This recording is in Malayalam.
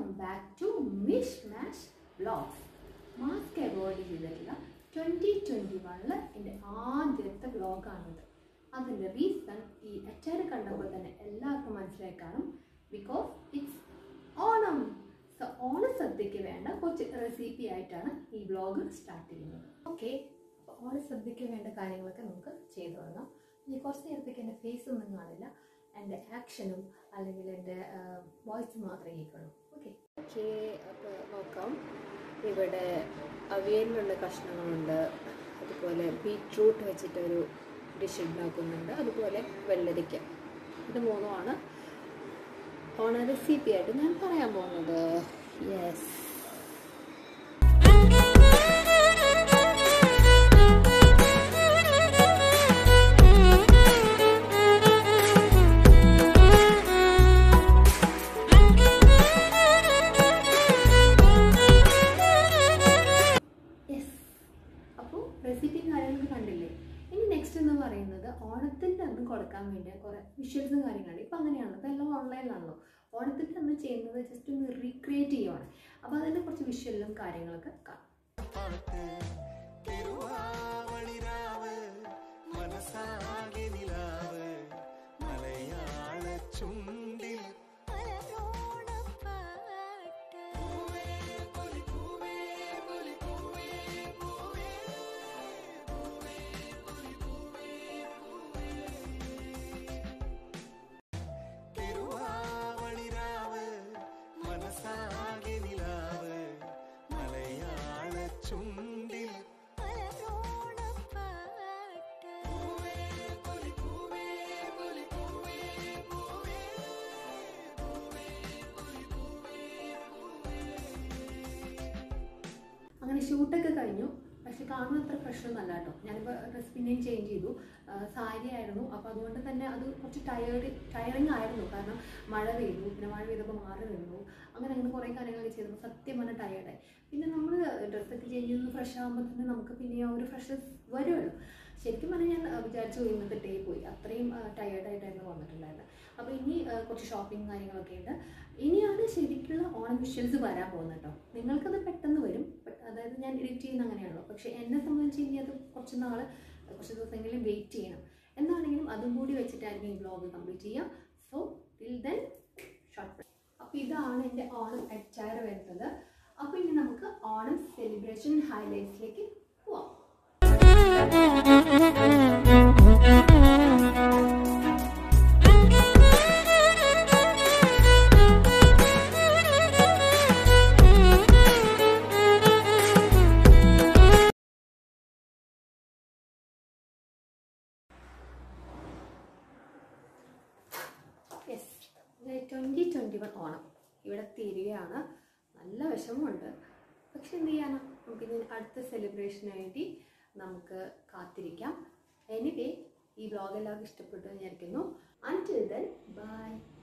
welcome back to Mish Mash vlogs mask avoid ചെയ്തിട്ടുള്ള ട്വൻറ്റി ട്വൻറ്റി വണ്ണിൽ എൻ്റെ ആദ്യത്തെ വ്ളോഗാണിത് അതിൻ്റെ റീസൺ ഈ അച്ചാറ് കണ്ടപ്പോൾ തന്നെ എല്ലാവർക്കും മനസ്സിലായി കാണും ബിക്കോസ് ഇറ്റ്സ് ഓണം സോ ഓണസദ്യക്ക് വേണ്ട കുറച്ച് റെസിപ്പി ആയിട്ടാണ് ഈ വ്ളോഗ് സ്റ്റാർട്ട് ചെയ്യുന്നത് ഓക്കെ അപ്പോൾ ഓണസദ്യക്ക് വേണ്ട കാര്യങ്ങളൊക്കെ നമുക്ക് ചെയ്തു തുടങ്ങാം ഇനി കുറച്ച് നേരത്തേക്ക് എൻ്റെ ഫേസ് ഒന്നും കാണില്ല എൻ്റെ ആക്ഷനും അല്ലെങ്കിൽ എൻ്റെ വോയിസ് മാത്രമേ കേൾക്കുള്ളൂ ഓക്കെ ഓക്കെ അപ്പോൾ നോക്കാം ഇവിടെ അവിയലിനുള്ള കഷ്ണങ്ങളുണ്ട് അതുപോലെ ബീട്രൂട്ട് വെച്ചിട്ടൊരു ഡിഷ് ഉണ്ടാക്കുന്നുണ്ട് അതുപോലെ വെള്ളരിക്ക ഇത് മൂന്നുമാണ് ഓണ റെസിപ്പി ആയിട്ട് ഞാൻ പറയാൻ പോകുന്നത് യെസ് യെസ് അപ്പോൾ റെസിപ്പിയും കാര്യങ്ങളൊക്കെ കണ്ടില്ലേ ഇനി നെക്സ്റ്റ് എന്ന് പറയുന്നത് ഓണത്തിൻ്റെ അന്ന് കൊടുക്കാൻ വേണ്ടി കുറേ വിഷ്വൽസും കാര്യങ്ങളുണ്ട് ഇപ്പം അങ്ങനെയാണല്ലോ ഇപ്പം എല്ലാം ഓൺലൈനിലാണല്ലോ ഓണത്തിൻ്റെ അന്ന് ചെയ്യുന്നത് ജസ്റ്റ് ഒന്ന് റീക്രിയേറ്റ് ചെയ്യുവാണ് അപ്പോൾ അതിൻ്റെ കുറച്ച് വിഷ്വലും കാര്യങ്ങളൊക്കെ കാണാം പാട്ട് തിരുവാവണിരാവ് മനസാകെ നിലാവ് മലയാള ചുണ്ടിൽ തിരുവാവണിരാവ് മനസാകെ നിലാവ് മലയാള ചുണ്ടിൽ അങ്ങനെ ഷൂട്ടൊക്കെ കഴിഞ്ഞു പക്ഷെ കാണുന്ന അത്ര പ്രശ്നമൊന്നുമല്ല കേട്ടോ ഞാനിപ്പോൾ ഡ്രസ് പിന്നെയും ചേഞ്ച് ചെയ്തു ആ, സാരി ആയിരുന്നു അപ്പോൾ അതുകൊണ്ട് തന്നെ അത് കുറച്ച് ടയേർഡ് ടയറിങ് ആയിരുന്നു കാരണം മഴ പെയ്തു പിന്നെ മഴ പെയ്തപ്പോൾ മാറി നിന്നു അങ്ങനെ അങ്ങനെ കുറേ കാര്യങ്ങളൊക്കെ ചെയ്തപ്പോൾ സത്യം പറഞ്ഞാൽ ടയേർഡായി പിന്നെ നമ്മൾ ഡ്രസ്സൊക്കെ ചേഞ്ച് ചെയ്ത് ഫ്രഷ് ആകുമ്പോൾ തന്നെ നമുക്ക് പിന്നെ ആ ഒരു ഫ്രഷ് വരുമല്ലോ ശരിക്കും പറഞ്ഞാൽ ഞാൻ ആ, വിചാരിച്ചു ഇന്നത്തെ ഡേ പോയി അത്രയും ടയേർഡായിട്ടായിരുന്നു വന്നിട്ടുണ്ടായിരുന്നത് അപ്പോൾ ഇനി ആ, കുറച്ച് ഷോപ്പിംഗ് കാര്യങ്ങളൊക്കെ ഉണ്ട് ഇനിയാണ് ശരിക്കുള്ള ഓണം വിഷ്വൽസ് വരാൻ പോകുന്നത് കേട്ടോ നിങ്ങൾക്കത് പെട്ടെന്ന് വരും പെ- അതായത് ഞാൻ എഡിറ്റ് ചെയ്യുന്ന അങ്ങനെയാണല്ലോ പക്ഷേ എന്നെ സംബന്ധിച്ച് ഇനി അത് കുറച്ച് നാൾ കുറച്ച് ദിവസമെങ്കിലും വെയിറ്റ് ചെയ്യണം എന്നാണെങ്കിലും അതും കൂടി വെച്ചിട്ടായിരിക്കും ഈ വ്ലോഗ് കംപ്ലീറ്റ് ചെയ്യുക സോ ടിൽ ദെൻ ഷോർട്ട് അപ്പോൾ ഇതാണ് എൻ്റെ ഓണം അച്ചാർ വരുന്നത് അപ്പോൾ ഇനി നമുക്ക് ഓണം സെലിബ്രേഷൻ ഹൈലൈറ്റ്സിലേക്ക് പോവാം yes twenty twenty one Onam ഇവിടെ തീരുകയാണ് നല്ല വിഷമമുണ്ട് പക്ഷെ എന്ത് ചെയ്യാനാ നമുക്കിനി അടുത്ത സെലിബ്രേഷന് വേണ്ടി നമുക്ക് കാത്തിരിക്കാം എനിവേ ഈ വ്ലോഗ് എല്ലാവർക്കും ഇഷ്ടപ്പെട്ടു എന്ന് വിചാരിക്കുന്നു അൻറ്റിൽ ദെൻ ബൈ